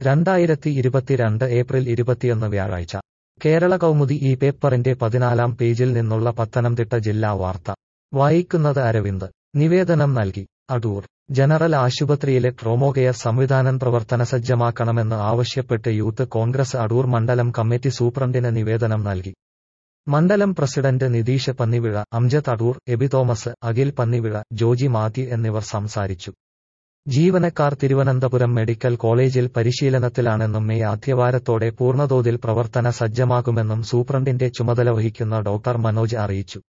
രണ്ടായിരത്തി ഇരുപത്തിരണ്ട് ഏപ്രിൽ ഇരുപത്തിയൊന്ന് വ്യാഴാഴ്ച കേരള കൗമുദി ഈ പേപ്പറിന്റെ പതിനാലാം പേജിൽ നിന്നുള്ള പത്തനംതിട്ട ജില്ലാ വാർത്ത വായിക്കുന്നത് അരവിന്ദ് നിവേദനം നൽകി അടൂർ ജനറൽ ആശുപത്രിയിലെ ട്രോമോകെയർ സംവിധാനം പ്രവർത്തനസജ്ജമാക്കണമെന്ന് ആവശ്യപ്പെട്ട് യൂത്ത് കോൺഗ്രസ് അടൂർ മണ്ഡലം കമ്മിറ്റി സൂപ്രണ്ടിന് നിവേദനം നൽകി മണ്ഡലം പ്രസിഡന്റ് നിതീഷ് പന്നിവിഴ അംജദ് അടൂർ എബി തോമസ് അഖിൽ പന്നിവിഴ ജോജി മാത്യു എന്നിവർ സംസാരിച്ചു ജീവനക്കാർ തിരുവനന്തപുരം മെഡിക്കൽ കോളേജിൽ പരിശീലനത്തിലാണെന്നും മെയ് ആദ്യവാരത്തോടെ പൂർണ്ണതോതിൽ പ്രവർത്തന സജ്ജമാകുമെന്നും സൂപ്രണ്ടിന്റെ ചുമതല വഹിക്കുന്ന ഡോക്ടർ മനോജ് അറിയിച്ചു